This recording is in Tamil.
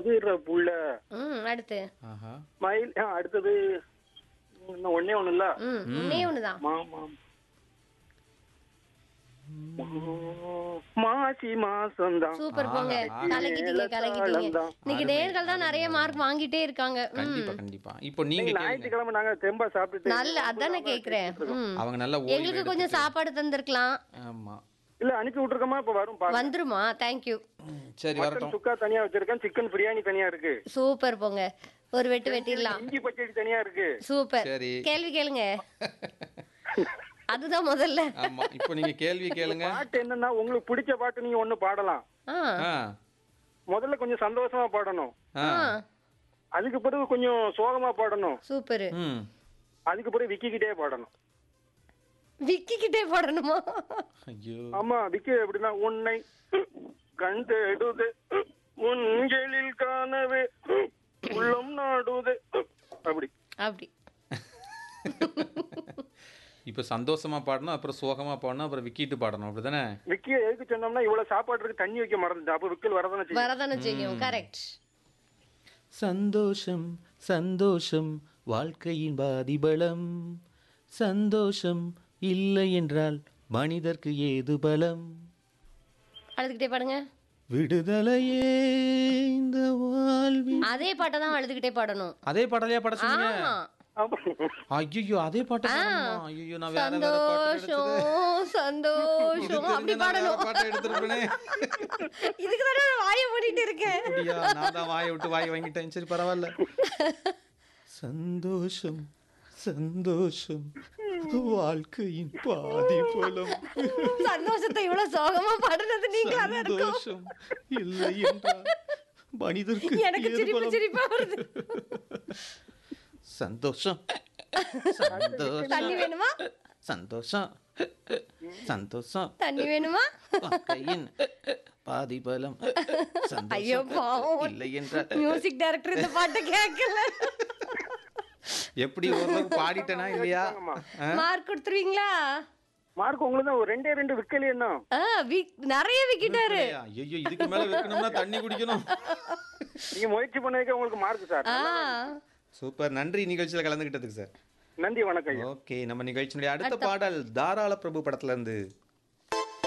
குதிரை புள்ள ம் அடுத்து ஆஹா மயில் ஆ, அடுத்தது இன்னும் ஒண்ணே ஒண்ணு இல்ல ம் ஒன்னே ஒண்ணுதான் மாமா மாசி மாசம் தான் சூப்பர் போங்க ஆஹா. கலக்கிட்டீங்க கலக்கிட்டீங்க தாளம்தான். இன்னைக்கு நேர்கள் தான் நிறைய மார்க் வாங்கிட்டே இருக்காங்க ம் கண்டிப்பா கண்டிப்பா இப்போ நீங்க கேளுங்க ஞாயிற்றுக்கிழமை நாங்க தெம்பா சாப்பிட்டுட்டு நல்ல அதானே கேக்குறேன் ம் அவங்க நல்லா ஓய்வு எங்களுக்கு கொஞ்சம் சாப்பாடு தந்திருக்கலாம் ஆமா இல்ல அனுப்பி விட்டுருக்கோமா இப்ப வரும் பாருங்க வந்துருமா தேங்க்யூ சரி மட்டன் வரட்டும் சுக்கா தனியா வச்சிருக்கேன் சிக்கன் பிரியாணி தனியா இருக்கு சூப்பர் போங்க ஒரு வெட்டு வெட்டிடலாம் இஞ்சி பச்சடி தனியா இருக்கு சூப்பர் சரி. கேள்வி கேளுங்க அதுதான் முதல்ல ஆமா இப்போ நீங்க கேள்வி கேளுங்க பாட்டு என்னன்னா உங்களுக்கு பிடிச்ச பாட்டு நீங்க ஒண்ணு பாடலாம் ஆ ஆ முதல்ல கொஞ்சம் சந்தோஷமா பாடணும் ஆ ஆ அதுக்கு பிறகு கொஞ்சம் சோகமா பாடணும் சூப்பர் ம் அதுக்கு பிறகு விக்கிக்கிட்டே பாடணும் விக்கி கிட்டே போடணுமா ஐயோ ஆமா விக்கி எப்படின்னா உன்னை கண் தேடுது உஞ்சலில் காணவே உள்ளம் நாடுது அப்படி அப்படி இப்போ சந்தோஷமா பாடணும் அப்புறம் சோகமா பாடணும் அப்புறம் விக்கிட்டு பாடணும் அப்படிதானே விக்கிய எதுக்கு சொன்னோம்னா இவ்வளவு சாப்பாடு இருக்கு தண்ணி வைக்க மறந்துட்டேன் அப்ப விக்கல் வரதானே செய்யும் வரதானே செய்யும் கரெக்ட் சந்தோஷம் சந்தோஷம் வாழ்க்கையின் பாதிபலம் சந்தோஷம் இல்லை என்றால் மனிதர்க்கு ஏது பலம் அழுதுகிட்டே பாடுங்க விடுதலையே இந்த வாழ்வின் அதே பாட்டை தான் அழுதுகிட்டே பாடணும் அதே பாடலையா பாட சொன்னீங்க ஆமா ஆமா. ஐயோ அதே பாட்டு ஐயோ நான் வேற வேற பாட்டு சந்தோஷம் எடுத்தது. இது சந்தோஷம் அப்படி தெரிஞ்சா நான் வேற பாடணும் பாட்டை எடுத்திருப்பேனே இதுக்கு தானே நான் வாயை மூடிட்டு இருக்கேன் அப்படியா நான் தான் வாயை விட்டு வாய் வாங்கிட்டேன் சரி பரவாயில்ல சந்தோஷம் சந்தோஷம் வாழ்க்கையின் பாதி பலம் சந்தோஷத்தை இவ்வளவு சோகமா பாடுனது நீங்களா தான் இருக்கும் சந்தோஷம் இல்லை என்றால் மனிதருக்கு எனக்கு ஏது சிரிப்பு பலம்? சிரிப்பா வருது சந்தோஷம் சந்தோஷம் தண்ணி வேணுமா சந்தோஷம் சந்தோஷம் தண்ணி வேணுமா வாழ்க்கையின் பாதி பலம் ஐயோ சந்தோஷம் பாவம் இல்லை என்றால் மியூசிக் டைரக்டர் இந்த பாட்டை கேட்கல எப்படி ஓரளவுக்கு பாடிட்டேனா இல்லையா ஆ? மார்க் கொடுத்துருவீங்களா மார்க் உங்களுக்கு தான் ஒரு ரெண்டே ரெண்டு விக்கல் என்ன ஆ, வி- நிறைய விக்கிட்டாரு ஐயோ இதுக்கு மேல வைக்கணும்னா தண்ணி குடிக்கணும் நீங்க முயற்சி பண்ணதுக்கு உங்களுக்கு மார்க் சார் ஆ சூப்பர் நன்றி நிகழ்ச்சியில கலந்துகிட்டதுக்கு சார் நன்றி வணக்கம் ஐயா. ஓகே நம்ம நிகழ்ச்சியினுடைய அடுத்த பாடல் தாராள பிரபு படத்துல இருந்து